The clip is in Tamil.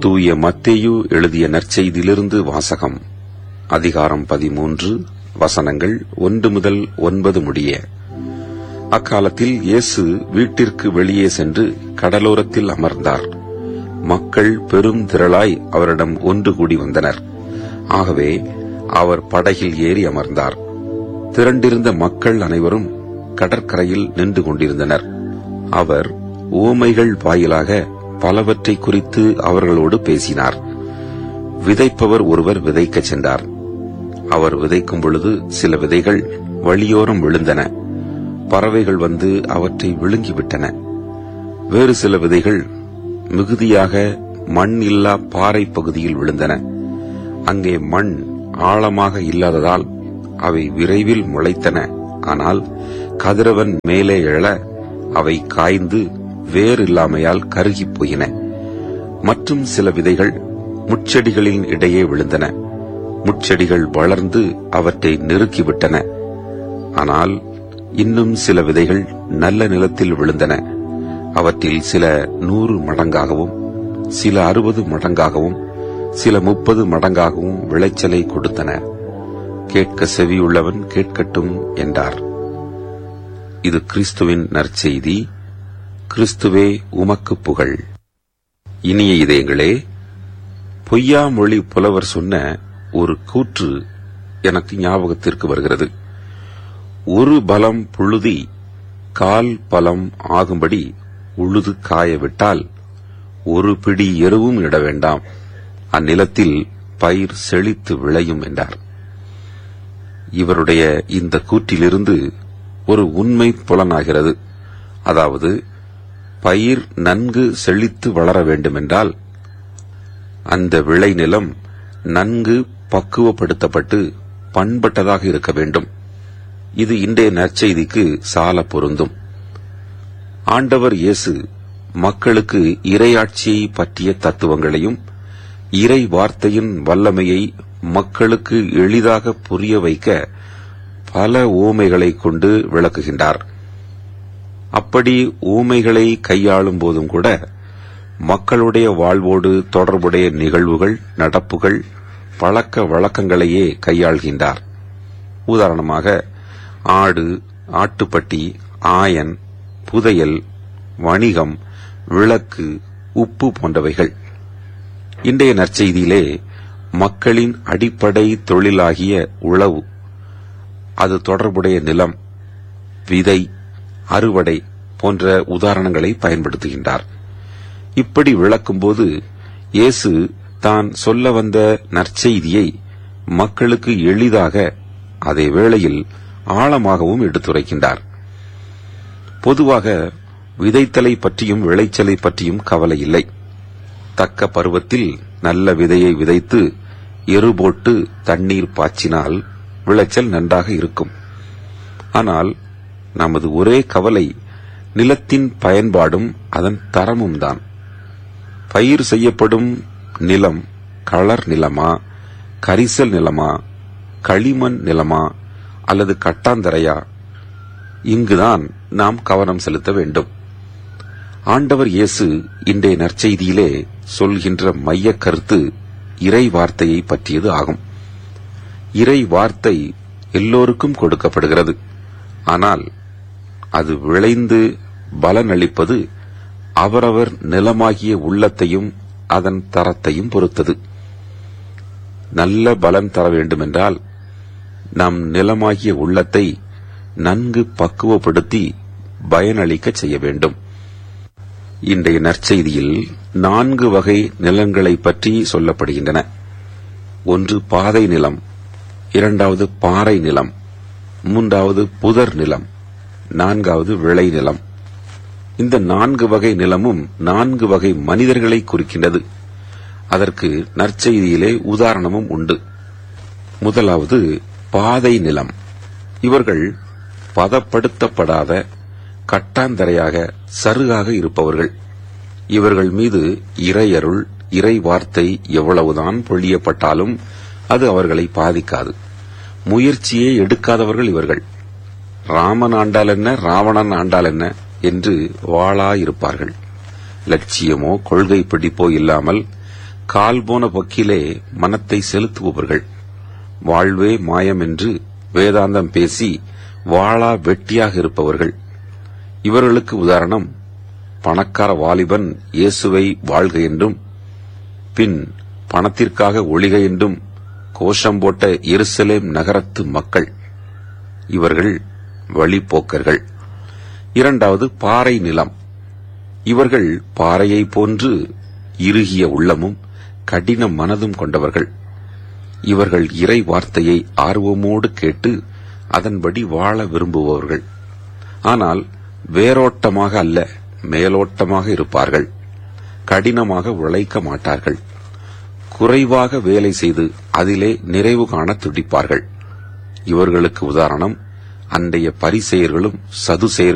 தூய மத்தேயு எழுதிய நற்செய்தியிலிருந்து வாசகம் அதிகாரம் பதிமூன்று வசனங்கள் ஒன்று முதல் ஒன்பது முடிய அக்காலத்தில் இயேசு வீட்டிற்கு வெளியே சென்று கடலோரத்தில் அமர்ந்தார் மக்கள் பெரும் திரளாய் அவரிடம் ஒன்று கூடி வந்தனர் ஆகவே அவர் படகில் ஏறி அமர்ந்தார் திரண்டிருந்த மக்கள் அனைவரும் கடற்கரையில் நின்று கொண்டிருந்தனர் அவர் ஊமைகள் வாயிலாக பலவற்றை குறித்து அவர்களோடு பேசினார் விதைப்பவர் ஒருவர் விதைக்கச் சென்றார் அவர் விதைக்கும் பொழுது சில விதைகள் வழியோரம் விழுந்தன பறவைகள் வந்து அவற்றை விழுங்கிவிட்டன வேறு சில விதைகள் மிகுதியாக மண் இல்லா பாறை பகுதியில் விழுந்தன அங்கே மண் ஆழமாக இல்லாததால் அவை விரைவில் முளைத்தன ஆனால் கதிரவன் மேலே எழ அவை காய்ந்து வேர் இல்லாமையால் கருகிப் போயின மற்றும் சில விதைகள் முட்செடிகளின் இடையே விழுந்தன முட்செடிகள் வளர்ந்து அவற்றை நெருக்கிவிட்டன ஆனால் இன்னும் சில விதைகள் நல்ல நிலத்தில் விழுந்தன அவற்றில் சில நூறு மடங்காகவும் சில அறுபது மடங்காகவும் சில முப்பது மடங்காகவும் விளைச்சலை கொடுத்தன கேட்க செவியுள்ளவன் கேட்கட்டும் என்றார் இது கிறிஸ்துவின் நற்செய்தி கிறிஸ்துவே உமக்கு புகழ் இனிய இதயங்களே பொய்யா மொழி புலவர் சொன்ன ஒரு கூற்று எனக்கு ஞாபகத்திற்கு வருகிறது ஒரு பலம் புழுதி கால் பலம் ஆகும்படி உழுது காய விட்டால் ஒரு பிடி எருவும் இட வேண்டாம் அந்நிலத்தில் பயிர் செழித்து விளையும் என்றார் இவருடைய இந்த கூற்றிலிருந்து ஒரு உண்மை புலனாகிறது அதாவது பயிர் நன்கு செழித்து வளர வேண்டுமென்றால் அந்த விளைநிலம் நன்கு பக்குவப்படுத்தப்பட்டு பண்பட்டதாக இருக்க வேண்டும் இது இன்றைய நற்செய்திக்கு சால பொருந்தும் ஆண்டவர் இயேசு மக்களுக்கு இறையாட்சியை பற்றிய தத்துவங்களையும் இறை வார்த்தையின் வல்லமையை மக்களுக்கு எளிதாக புரிய வைக்க பல ஊமைகளை கொண்டு விளக்குகின்றார் அப்படி ஊமைகளை கையாளும் போதும் கூட மக்களுடைய வாழ்வோடு தொடர்புடைய நிகழ்வுகள் நடப்புகள் பழக்க வழக்கங்களையே கையாள்கின்றார் உதாரணமாக ஆடு ஆட்டுப்பட்டி ஆயன் புதையல் வணிகம் விளக்கு உப்பு போன்றவைகள் இன்றைய நற்செய்தியிலே மக்களின் அடிப்படை தொழிலாகிய உழவு அது தொடர்புடைய நிலம் விதை அறுவடை போன்ற உதாரணங்களை பயன்படுத்துகின்றார் இப்படி விளக்கும்போது இயேசு தான் சொல்ல வந்த நற்செய்தியை மக்களுக்கு எளிதாக அதே வேளையில் ஆழமாகவும் எடுத்துரைக்கின்றார் பொதுவாக விதைத்தலை பற்றியும் விளைச்சலை பற்றியும் கவலை இல்லை தக்க பருவத்தில் நல்ல விதையை விதைத்து எரு போட்டு தண்ணீர் பாய்ச்சினால் விளைச்சல் நன்றாக இருக்கும் ஆனால் நமது ஒரே கவலை நிலத்தின் பயன்பாடும் அதன் தரமும் தான் பயிர் செய்யப்படும் நிலம் களர் நிலமா கரிசல் நிலமா களிமண் நிலமா அல்லது கட்டாந்தரையா இங்குதான் நாம் கவனம் செலுத்த வேண்டும் ஆண்டவர் இயேசு இன்றைய நற்செய்தியிலே சொல்கின்ற மைய கருத்து இறை வார்த்தையை பற்றியது ஆகும் இறை வார்த்தை எல்லோருக்கும் கொடுக்கப்படுகிறது ஆனால் அது விளைந்து பலனளிப்பது அவரவர் நிலமாகிய உள்ளத்தையும் அதன் தரத்தையும் பொறுத்தது நல்ல பலன் தர வேண்டுமென்றால் நம் நிலமாகிய உள்ளத்தை நன்கு பக்குவப்படுத்தி பயனளிக்கச் செய்ய வேண்டும் இன்றைய நற்செய்தியில் நான்கு வகை நிலங்களை பற்றி சொல்லப்படுகின்றன ஒன்று பாதை நிலம் இரண்டாவது பாறை நிலம் மூன்றாவது புதர் நிலம் நான்காவது விளை நிலம் இந்த நான்கு வகை நிலமும் நான்கு வகை மனிதர்களை குறிக்கின்றது அதற்கு நற்செய்தியிலே உதாரணமும் உண்டு முதலாவது பாதை நிலம் இவர்கள் பதப்படுத்தப்படாத கட்டாந்தரையாக சருகாக இருப்பவர்கள் இவர்கள் மீது இறையருள் இறை வார்த்தை எவ்வளவுதான் பொழியப்பட்டாலும் அது அவர்களை பாதிக்காது முயற்சியே எடுக்காதவர்கள் இவர்கள் ராமன் ஆண்டால் என்ன ராவணன் ஆண்டால் என்ன என்று வாளா இருப்பார்கள் லட்சியமோ கொள்கை பிடிப்போ இல்லாமல் கால் போன பொக்கிலே மனத்தை செலுத்துபவர்கள் வாழ்வே மாயம் என்று வேதாந்தம் பேசி வாளா வெட்டியாக இருப்பவர்கள் இவர்களுக்கு உதாரணம் பணக்கார வாலிபன் இயேசுவை வாழ்க என்றும் பின் பணத்திற்காக ஒளிக என்றும் கோஷம் போட்ட எருசலேம் நகரத்து மக்கள் இவர்கள் வழிப்போக்கர்கள் இரண்டாவது பாறை நிலம் இவர்கள் பாறையை போன்று இறுகிய உள்ளமும் கடின மனதும் கொண்டவர்கள் இவர்கள் இறை வார்த்தையை ஆர்வமோடு கேட்டு அதன்படி வாழ விரும்புபவர்கள் ஆனால் வேரோட்டமாக அல்ல மேலோட்டமாக இருப்பார்கள் கடினமாக உழைக்க மாட்டார்கள் குறைவாக வேலை செய்து அதிலே நிறைவு காண துடிப்பார்கள் இவர்களுக்கு உதாரணம் அன்றைய பரிசெயர்களும் சதுசெயர்களும்